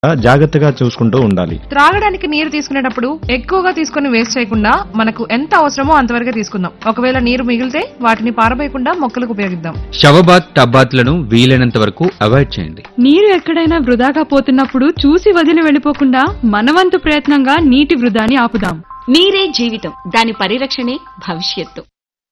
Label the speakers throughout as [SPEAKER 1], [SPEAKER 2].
[SPEAKER 1] జాగ్రత్తగా చూసుకుంటూ ఉండాలి
[SPEAKER 2] త్రాగడానికి నీరు తీసుకునేటప్పుడు ఎక్కువగా తీసుకుని వేస్ట్ చేయకుండా మనకు ఎంత అవసరమో అంతవరకే తీసుకుందాం ఒకవేళ నీరు మిగిలితే వాటిని పారబోయకుండా మొక్కలకు ఉపయోగిద్దాం
[SPEAKER 3] షవబాత్ టబ్బాత్లను వీలైనంత వరకు అవాయిడ్ చేయండి
[SPEAKER 4] నీరు ఎక్కడైనా వృధాగా పోతున్నప్పుడు చూసి వదిలి వెళ్ళిపోకుండా మనవంతు ప్రయత్నంగా నీటి వృధాని ఆపుదాం
[SPEAKER 5] నీరే జీవితం దాని పరిరక్షణే భవిష్యత్తు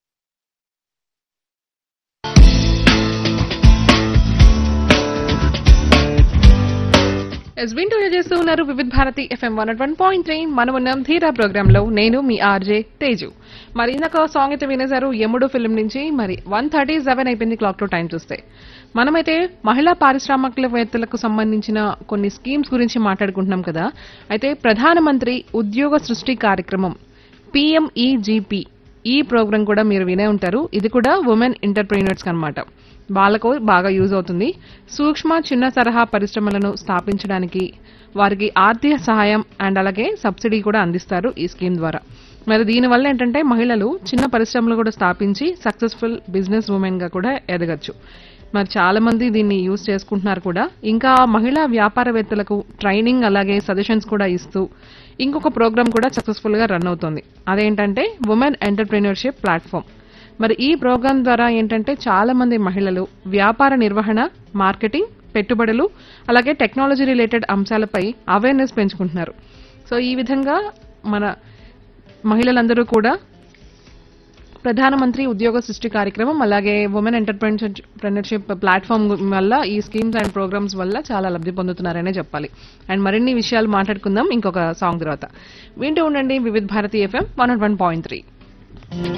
[SPEAKER 2] ఎస్ వింటూ చేస్తూ ఉన్నారు Vividh Bharati FM one one point three మనం ఉన్నాం ధీరా ప్రోగ్రామ్ లో నేను మీ ఆర్జే తేజు మరి ఇందాక సాంగ్ అయితే వినేశారు యముడు ఫిల్మ్ నుంచి మరి వన్ థర్టీ సెవెన్ అయిపోయింది క్లాక్ లో టైం చూస్తే మనమైతే మహిళా పారిశ్రామికవేత్తలకు సంబంధించిన కొన్ని స్కీమ్స్ గురించి మాట్లాడుకుంటున్నాం కదా అయితే ప్రధానమంత్రి ఉద్యోగ సృష్టి కార్యక్రమం పిఎంఈజీపీ ఈ ప్రోగ్రాం కూడా మీరు వినే ఉంటారు ఇది కూడా ఉమెన్ ఎంటర్ప్రీనర్స్ అన్నమాట వాళ్ళకు బాగా యూజ్ అవుతుంది సూక్ష్మ చిన్న తరహా పరిశ్రమలను స్థాపించడానికి వారికి ఆర్థిక సహాయం అండ్ అలాగే సబ్సిడీ కూడా అందిస్తారు ఈ స్కీమ్ ద్వారా మరి దీనివల్ల ఏంటంటే మహిళలు చిన్న పరిశ్రమలు కూడా స్థాపించి సక్సెస్ఫుల్ బిజినెస్ ఉమెన్ గా కూడా ఎదగచ్చు మరి చాలా మంది దీన్ని యూజ్ చేసుకుంటున్నారు కూడా ఇంకా మహిళా వ్యాపారవేత్తలకు ట్రైనింగ్ అలాగే సజెషన్స్ కూడా ఇస్తూ ఇంకొక ప్రోగ్రామ్ కూడా సక్సెస్ఫుల్ గా రన్ అవుతుంది అదేంటంటే ఉమెన్ ఎంటర్ప్రీనర్షిప్ ప్లాట్ఫామ్ మరి ఈ ప్రోగ్రాం ద్వారా ఏంటంటే చాలా మంది మహిళలు వ్యాపార నిర్వహణ మార్కెటింగ్ పెట్టుబడులు అలాగే టెక్నాలజీ రిలేటెడ్ అంశాలపై అవేర్నెస్ పెంచుకుంటున్నారు సో ఈ విధంగా మన మహిళలందరూ కూడా ప్రధానమంత్రి ఉద్యోగ సృష్టి కార్యక్రమం అలాగే ఉమెన్ ఎంటర్ప్రెన్యూర్షిప్ ప్లాట్ఫామ్ వల్ల ఈ స్కీమ్స్ అండ్ ప్రోగ్రామ్స్ వల్ల చాలా లబ్ధి పొందుతున్నారనే చెప్పాలి అండ్ మరిన్ని విషయాలు మాట్లాడుకుందాం ఇంకొక సాంగ్ తర్వాత వింటూ ఉండండి Vividh Bharati FM one one point three